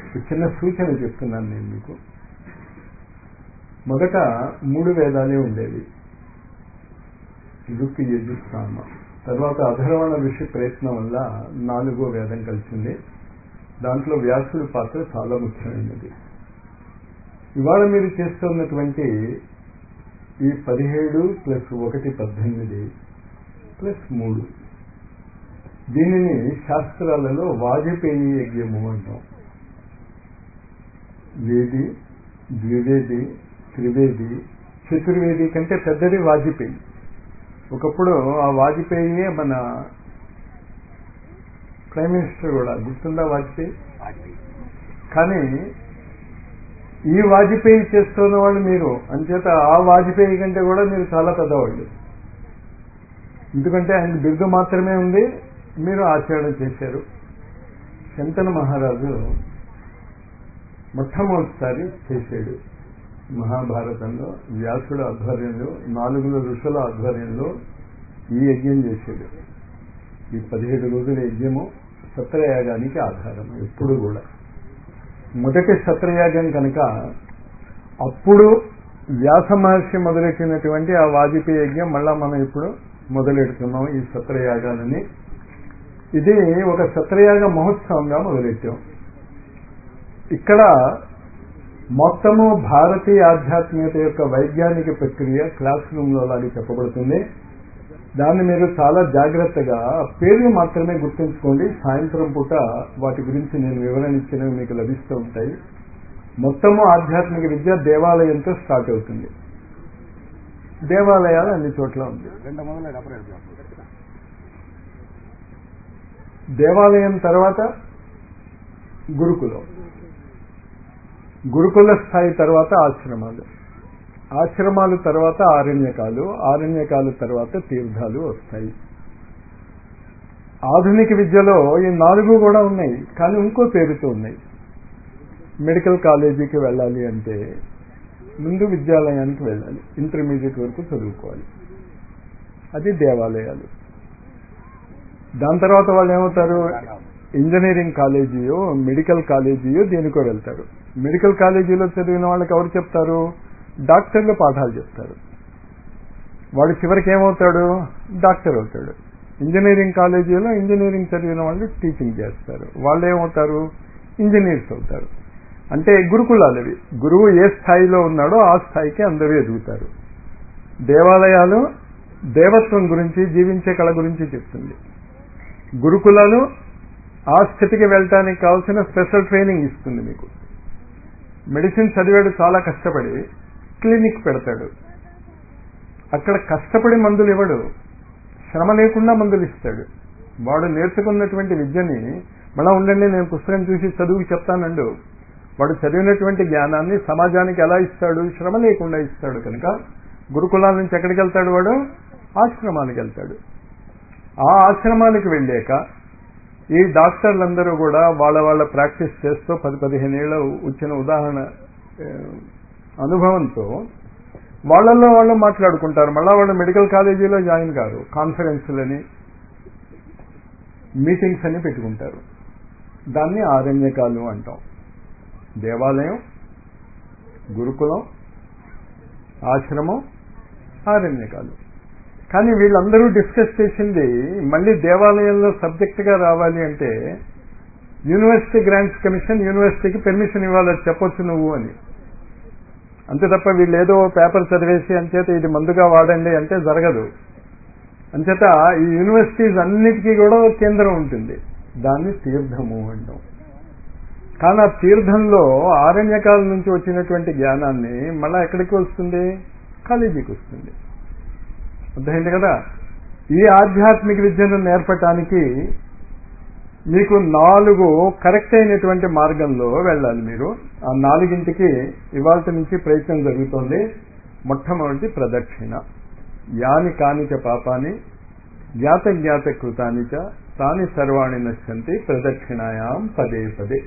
ఒక చిన్న సూచన చెప్తున్నాను నేను మీకు మొదట మూడు వేదాలే ఉండేవి ఋక్ యజు సామ తర్వాత అధర్వణ ఋషి ప్రయత్నం వల్ల నాలుగో వేదం కలిసింది దాంట్లో వ్యాసుడి పాత్ర చాలా ముఖ్యమైనది ఇవాళ మీరు చేస్తున్నటువంటి ఈ పదిహేడు ప్లస్ ఒకటి పద్దెనిమిది ప్లస్ మూడు దీనిని శాస్త్రాలలో వాజపేయి యజ్ఞము అంటాం వేది ద్వివేది త్రివేది చతుర్వేది కంటే పెద్దది వాజపేయి ఒకప్పుడు ఆ వాజ్పేయి మన ప్రైమ్ మినిస్టర్ కూడా గుర్తుందా వాజ్పేయి కానీ ఈ వాజ్పేయి చేస్తున్న వాళ్ళు మీరు అంచేత ఆ వాజ్పేయి కంటే కూడా మీరు చాలా పెద్దవాళ్ళు ఎందుకంటే ఆయన బిరుదు మాత్రమే ఉంది మీరు ఆచరణ చేశారు శంతన మహారాజు మొట్టమొదటిసారి చేశాడు మహాభారతంలో వ్యాసుడు ఆధ్వర్యంలో నాలుగుల ఋషుల ఆధ్వర్యంలో ఈ యజ్ఞం చేశాడు ఈ పదిహేడు రోజుల యజ్ఞము సత్రయాగానికి ఆధారం ఎప్పుడు కూడా మొదటి సత్రయాగం కనుక అప్పుడు వ్యాస మహర్షి మొదలెట్టినటువంటి ఆ వాజపేయి యజ్ఞం మళ్ళా మనం ఇప్పుడు మొదలెడుతున్నాం ఈ సత్రయాగాలని ఇది ఒక సత్రయాగ మహోత్సవంగా మొదలెట్టాం ఇక్కడ మొత్తము భారతీయ ఆధ్యాత్మికత యొక్క వైజ్ఞానిక ప్రక్రియ క్లాస్ రూమ్లో లాగా చెప్పబడుతుంది దాన్ని మీరు చాలా జాగ్రత్తగా పేర్లు మాత్రమే గుర్తుంచుకోండి సాయంత్రం పూట వాటి గురించి నేను వివరణ ఇచ్చినవి మీకు లభిస్తూ ఉంటాయి మొత్తము ఆధ్యాత్మిక విద్య దేవాలయంతో స్టార్ట్ అవుతుంది దేవాలయాలు అన్ని చోట్ల ఉంది దేవాలయం తర్వాత గురుకులం గురుకుల స్థాయి తర్వాత ఆశ్రమాలు ఆశ్రమాలు తర్వాత ఆరణ్యకాలు ఆరణ్యకాలు తర్వాత తీర్థాలు వస్తాయి ఆధునిక విద్యలో ఈ నాలుగు కూడా ఉన్నాయి కానీ ఇంకో పేరుతో ఉన్నాయి మెడికల్ కాలేజీకి వెళ్ళాలి అంటే ముందు విద్యాలయానికి వెళ్ళాలి ఇంటర్మీడియట్ వరకు చదువుకోవాలి అది దేవాలయాలు దాని తర్వాత వాళ్ళు ఏమవుతారు ఇంజనీరింగ్ కాలేజీయో మెడికల్ కాలేజీయో దేనికో వెళ్తారు మెడికల్ కాలేజీలో చదివిన వాళ్ళకి ఎవరు చెప్తారు డాక్టర్లు పాఠాలు చెప్తారు వాడు చివరికి ఏమవుతాడు డాక్టర్ అవుతాడు ఇంజనీరింగ్ కాలేజీలో ఇంజనీరింగ్ చదివిన వాళ్ళు టీచింగ్ చేస్తారు వాళ్ళు ఏమవుతారు ఇంజనీర్స్ అవుతారు అంటే గురుకులాలు అవి గురువు ఏ స్థాయిలో ఉన్నాడో ఆ స్థాయికి అందరూ ఎదుగుతారు దేవాలయాలు దేవత్వం గురించి జీవించే కళ గురించి చెప్తుంది గురుకులాలు ఆ స్థితికి వెళ్ళటానికి కావాల్సిన స్పెషల్ ట్రైనింగ్ ఇస్తుంది మీకు మెడిసిన్ చదివాడు చాలా కష్టపడి క్లినిక్ పెడతాడు అక్కడ కష్టపడి మందులు ఇవ్వడు శ్రమ లేకుండా మందులు ఇస్తాడు వాడు నేర్చుకున్నటువంటి విద్యని మళ్ళా ఉండండి నేను పుస్తకం చూసి చదువుకి చెప్తానండు వాడు చదివినటువంటి జ్ఞానాన్ని సమాజానికి ఎలా ఇస్తాడు శ్రమ లేకుండా ఇస్తాడు కనుక గురుకులాల నుంచి ఎక్కడికి వెళ్తాడు వాడు ఆశ్రమానికి వెళ్తాడు ఆ ఆశ్రమానికి వెళ్ళాక ఈ డాక్టర్లందరూ కూడా వాళ్ళ వాళ్ళ ప్రాక్టీస్ చేస్తూ పది పదిహేను ఏళ్ళ వచ్చిన ఉదాహరణ అనుభవంతో వాళ్ళల్లో వాళ్ళు మాట్లాడుకుంటారు మళ్ళా వాళ్ళు మెడికల్ కాలేజీలో జాయిన్ కారు కాన్ఫరెన్స్లని మీటింగ్స్ అని పెట్టుకుంటారు దాన్ని ఆరణ్యకాలు అంటాం దేవాలయం గురుకులం ఆశ్రమం ఆరణ్యకాలు కానీ వీళ్ళందరూ డిస్కస్ చేసింది మళ్ళీ దేవాలయంలో సబ్జెక్టుగా రావాలి అంటే యూనివర్సిటీ గ్రాంట్స్ కమిషన్ యూనివర్సిటీకి పెర్మిషన్ ఇవ్వాలి చెప్పొచ్చు నువ్వు అని అంతే తప్ప వీళ్ళు ఏదో పేపర్ చదివేసి అంచేత ఇది మందుగా వాడండి అంటే జరగదు అంచేత ఈ యూనివర్సిటీస్ అన్నిటికీ కూడా కేంద్రం ఉంటుంది దాన్ని తీర్థము అంటాం కానీ ఆ తీర్థంలో ఆరణ్యకాల నుంచి వచ్చినటువంటి జ్ఞానాన్ని మళ్ళా ఎక్కడికి వస్తుంది కాలేజీకి వస్తుంది అర్థమైంది కదా ఈ ఆధ్యాత్మిక విద్యను నేర్పటానికి మీకు నాలుగు కరెక్ట్ అయినటువంటి మార్గంలో వెళ్ళాలి మీరు ఆ నాలుగింటికి ఇవాళ నుంచి ప్రయత్నం జరుగుతోంది మొట్టమొదటి ప్రదక్షిణ యాని కానిచ పాపాని జ్ఞాత జ్ఞాత కృతానిచ తాని సర్వాణి నశ్యంతి ప్రదక్షిణాయాం పదే పదే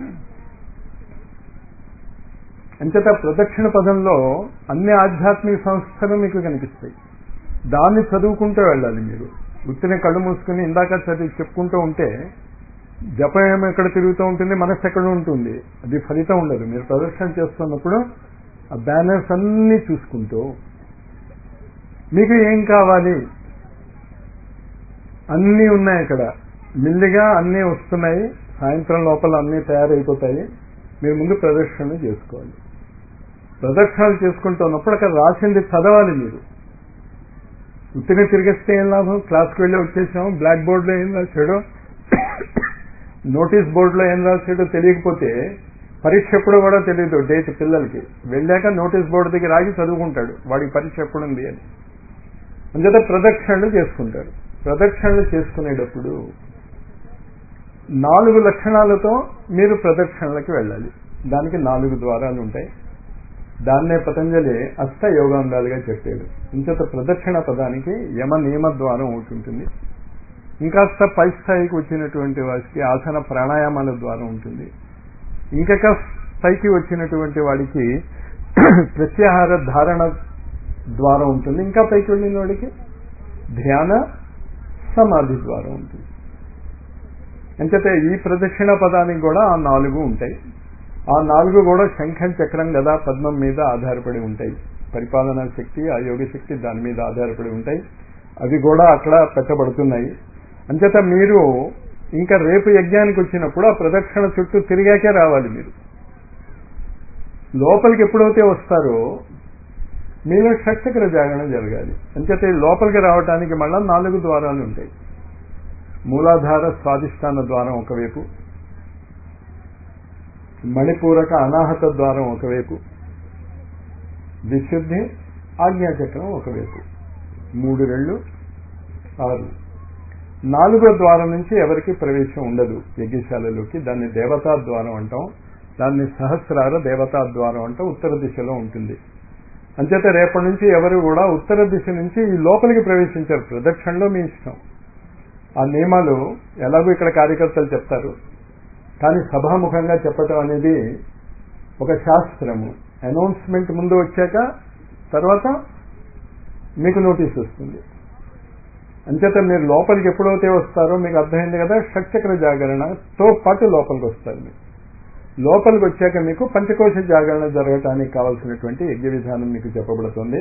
అంచేత ప్రదక్షిణ పదంలో అన్ని ఆధ్యాత్మిక సంస్థలు మీకు కనిపిస్తాయి దాన్ని చదువుకుంటూ వెళ్ళాలి మీరు ఉత్తిన కళ్ళు మూసుకుని ఇందాక చదివి చెప్పుకుంటూ ఉంటే జపం ఏమో ఎక్కడ తిరుగుతూ ఉంటుంది మనస్సు ఎక్కడ ఉంటుంది అది ఫలితం ఉండదు మీరు ప్రదర్శన చేస్తున్నప్పుడు ఆ బ్యానర్స్ అన్నీ చూసుకుంటూ మీకు ఏం కావాలి అన్నీ ఉన్నాయి అక్కడ మెల్లిగా అన్నీ వస్తున్నాయి సాయంత్రం లోపల అన్నీ తయారైపోతాయి మీరు ముందు ప్రదర్శనలు చేసుకోవాలి ప్రదక్షిణలు చేసుకుంటున్నప్పుడు అక్కడ రాసింది చదవాలి మీరు ఉత్తిగా తిరిగేస్తే ఏం లాభం క్లాస్కి వెళ్ళి వచ్చేసాం బ్లాక్ బోర్డులో ఏం రాశాడో నోటీస్ బోర్డులో ఏం రాశాడో తెలియకపోతే పరీక్ష ఎప్పుడో కూడా తెలియదు డేట్ పిల్లలకి వెళ్ళాక నోటీస్ బోర్డు దగ్గర ఆగి చదువుకుంటాడు వాడికి పరీక్ష ఎప్పుడుంది అని అంచేత ప్రదక్షిణలు చేసుకుంటారు ప్రదక్షిణలు చేసుకునేటప్పుడు నాలుగు లక్షణాలతో మీరు ప్రదక్షిణలకి వెళ్ళాలి దానికి నాలుగు ద్వారాలు ఉంటాయి దాన్నే పతంజలి అష్ట యోగాంగాలుగా చెప్పాడు ఇంచేత ప్రదక్షిణ పదానికి యమ నియమ ద్వారం ఒకటి ఉంటుంది ఇంకాస్త పై స్థాయికి వచ్చినటువంటి వారికి ఆసన ప్రాణాయామాల ద్వారం ఉంటుంది ఇంకొక స్థాయికి వచ్చినటువంటి వాడికి ప్రత్యాహార ధారణ ద్వారం ఉంటుంది ఇంకా పైకి వెళ్ళిన వాడికి ధ్యాన సమాధి ద్వారం ఉంటుంది అంచేతే ఈ ప్రదక్షిణ పదానికి కూడా ఆ నాలుగు ఉంటాయి ఆ నాలుగు కూడా శంఖం చక్రం గదా పద్మం మీద ఆధారపడి ఉంటాయి పరిపాలనా శక్తి ఆ యోగ శక్తి దాని మీద ఆధారపడి ఉంటాయి అవి కూడా అక్కడ పెట్టబడుతున్నాయి అంచేత మీరు ఇంకా రేపు యజ్ఞానికి వచ్చినప్పుడు ఆ ప్రదక్షిణ చుట్టూ తిరిగాకే రావాలి మీరు లోపలికి ఎప్పుడైతే వస్తారో మీలో షట్చక్ర జాగరణ జరగాలి అంచేత లోపలికి రావడానికి మళ్ళా నాలుగు ద్వారాలు ఉంటాయి మూలాధార స్వాధిష్టాన ద్వారం ఒకవైపు మణిపూరక అనాహత ద్వారం ఒకవైపు విశుద్ధి ఆజ్ఞాచక్రం ఒకవైపు మూడు రెళ్ళు ఆరు నాలుగో ద్వారం నుంచి ఎవరికి ప్రవేశం ఉండదు యజ్ఞశాలలోకి దాన్ని దేవతా ద్వారం అంటాం దాన్ని సహస్రార దేవతా ద్వారం అంటాం ఉత్తర దిశలో ఉంటుంది అంచేత రేపటి నుంచి ఎవరు కూడా ఉత్తర దిశ నుంచి ఈ లోపలికి ప్రవేశించారు ప్రదక్షిణలో మీ ఇష్టం ఆ నియమాలు ఎలాగో ఇక్కడ కార్యకర్తలు చెప్తారు కానీ సభాముఖంగా చెప్పటం అనేది ఒక శాస్త్రము అనౌన్స్మెంట్ ముందు వచ్చాక తర్వాత మీకు నోటీస్ వస్తుంది అంచేత మీరు లోపలికి ఎప్పుడైతే వస్తారో మీకు అర్థమైంది కదా షట్చక్ర జాగరణతో పాటు లోపలికి వస్తారు మీరు లోపలికి వచ్చాక మీకు పంచకోశ జాగరణ జరగటానికి కావలసినటువంటి యజ్ఞ విధానం మీకు చెప్పబడుతుంది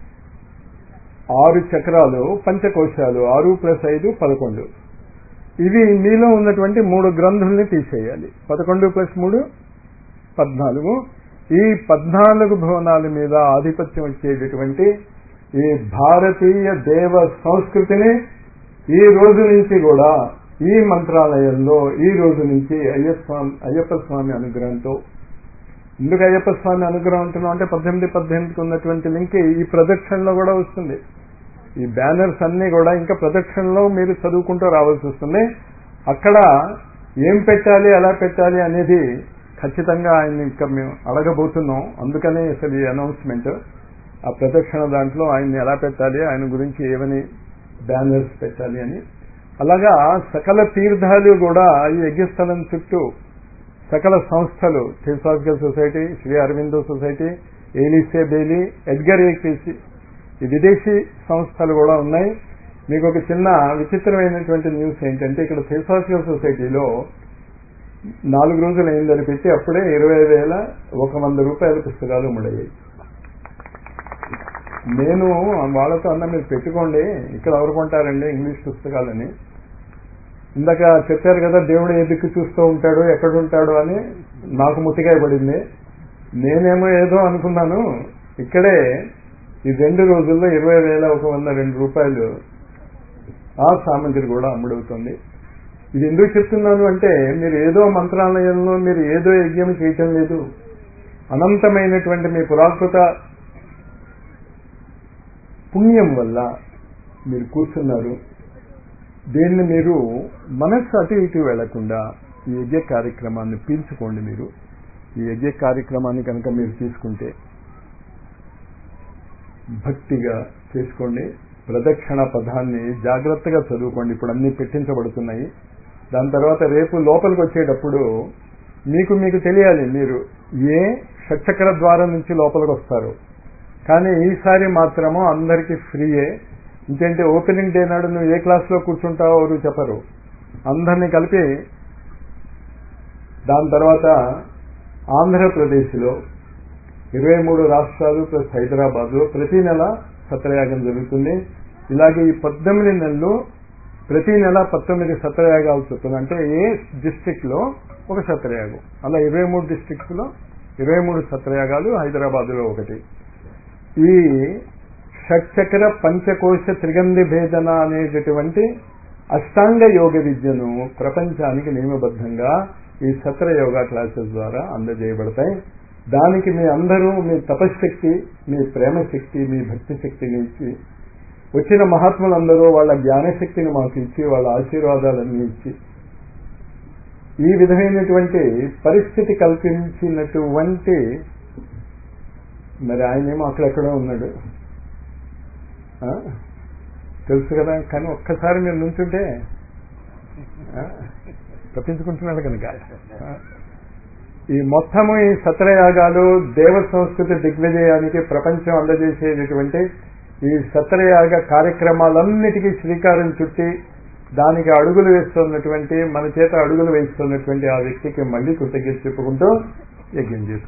ఆరు చక్రాలు పంచకోశాలు ఆరు ప్లస్ ఐదు పదకొండు ఇవి మీలో ఉన్నటువంటి మూడు గ్రంథుల్ని తీసేయాలి పదకొండు ప్లస్ మూడు పద్నాలుగు ఈ పద్నాలుగు భవనాల మీద ఆధిపత్యం వచ్చేటటువంటి ఈ భారతీయ దేవ సంస్కృతిని ఈ రోజు నుంచి కూడా ఈ మంత్రాలయంలో ఈ రోజు నుంచి అయ్యప్ప అయ్యప్ప స్వామి అనుగ్రహంతో ఎందుకు అయ్యప్ప స్వామి అనుగ్రహం అంటున్నాం అంటే పద్దెనిమిది పద్దెనిమిదికి ఉన్నటువంటి లింక్ ఈ ప్రదక్షిణలో కూడా వస్తుంది ఈ బ్యానర్స్ అన్ని కూడా ఇంకా ప్రదక్షిణలో మీరు చదువుకుంటూ రావాల్సి వస్తుంది అక్కడ ఏం పెట్టాలి ఎలా పెట్టాలి అనేది ఖచ్చితంగా ఆయన ఇంకా మేము అడగబోతున్నాం అందుకనే అసలు ఈ అనౌన్స్మెంట్ ఆ ప్రదక్షిణ దాంట్లో ఆయన్ని ఎలా పెట్టాలి ఆయన గురించి ఏమని బ్యానర్స్ పెట్టాలి అని అలాగా సకల తీర్థాలు కూడా ఈ యజ్ఞస్థలం చుట్టూ సకల సంస్థలు theosophical society Sri Aurobindo society Alice Bailey Edgar Cayce ఈ విదేశీ సంస్థలు కూడా ఉన్నాయి మీకు ఒక చిన్న విచిత్రమైనటువంటి న్యూస్ ఏంటంటే ఇక్కడ థియోసాఫికల్ సొసైటీలో నాలుగు రోజులు అయిందని పెట్టి అప్పుడే ఇరవై వేల ఒక వంద రూపాయల పుస్తకాలు ముడయ్యాయి నేను వాళ్ళతో అన్న మీరు పెట్టుకోండి ఇక్కడ ఎవరు కొంటారండి ఇంగ్లీష్ పుస్తకాలని ఇందాక చెప్పారు కదా దేవుడు ఏ దిక్కు చూస్తూ ఉంటాడు ఎక్కడ ఉంటాడు అని నాకు ముట్టికాయ పడింది నేనేమో ఏదో అనుకున్నాను ఇక్కడే ఈ రెండు రోజుల్లో ఇరవై వేల ఒక వంద రెండు రూపాయలు ఆ సామగ్రి కూడా అమ్ముడవుతుంది ఇది ఎందుకు చెప్తున్నాను అంటే మీరు ఏదో మంత్రాలయంలో మీరు ఏదో యజ్ఞం చేయటం లేదు అనంతమైనటువంటి మీ పురాకృత పుణ్యం వల్ల మీరు కూర్చున్నారు దీన్ని మీరు మనస్సు అటు ఇటు వెళ్లకుండా ఈ యజ్ఞ కార్యక్రమాన్ని పీల్చుకోండి మీరు ఈ యజ్ఞ కార్యక్రమాన్ని కనుక మీరు తీసుకుంటే భక్తిగా చేసుకోండి ప్రదక్షిణ పదాన్ని జాగ్రత్తగా చదువుకోండి ఇప్పుడు అన్ని పెట్టించబడుతున్నాయి దాని తర్వాత రేపు లోపలికి వచ్చేటప్పుడు మీకు మీకు తెలియాలి మీరు ఏ షట్చక్ర ద్వారం నుంచి లోపలికి వస్తారు కానీ ఈసారి మాత్రము అందరికీ ఫ్రీయే ఇంకేంటి ఓపెనింగ్ డే నాడు నువ్వు ఏ క్లాస్లో కూర్చుంటావో ఎవరు చెప్పరు అందరినీ కలిపి దాని తర్వాత ఆంధ్రప్రదేశ్లో ఇరవై మూడు రాష్ట్రాలు ప్లస్ హైదరాబాద్లో ప్రతి నెల సత్రయాగం జరుగుతుంది ఇలాగే ఈ పద్దెనిమిది నెలలు ప్రతి నెల పంతొమ్మిది సత్రయాగాలు చొప్పున అంటే ఏ డిస్టిక్ లో ఒక సత్రయాగం అలా ఇరవై మూడు డిస్టిక్స్ లో ఇరవై మూడు సత్రయాగాలు హైదరాబాద్ లో ఒకటి ఈ షట్చక్ర పంచకోశ త్రిగంధి భేదన అనేటటువంటి అష్టాంగ యోగ విద్యను ప్రపంచానికి నియమబద్ధంగా ఈ సత్ర యోగా క్లాసెస్ ద్వారా అందజేయబడతాయి దానికి మీ అందరూ మీ తపశ్శక్తి మీ ప్రేమ శక్తి మీ భక్తి శక్తిని ఇచ్చి వచ్చిన మహాత్ములందరూ వాళ్ళ జ్ఞానశక్తిని మాకు ఇచ్చి వాళ్ళ ఆశీర్వాదాలన్నీ ఇచ్చి ఈ విధమైనటువంటి పరిస్థితి కల్పించినటువంటి మరి ఆయనేమో అక్కడెక్కడో ఉన్నాడు ఆ? తెలుసు కదా కానీ ఒక్కసారి మీరు నుంచుంటే ఆ? తప్పించుకుంటున్నాడు కనుక ఆ? ఈ మొత్తము ఈ సత్రయాగాలు దేవ సంస్కృతి దిగ్విజయానికి ప్రపంచం అందజేసేటటువంటి ఈ సత్రయాగ కార్యక్రమాలన్నిటికీ శ్రీకారం చుట్టి దానికి అడుగులు వేస్తున్నటువంటి మన చేత అడుగులు వేస్తున్నటువంటి ఆ వ్యక్తికి మళ్ళీ కృతజ్ఞత చెప్పుకుంటూ యజ్ఞం చేసుకుంటాం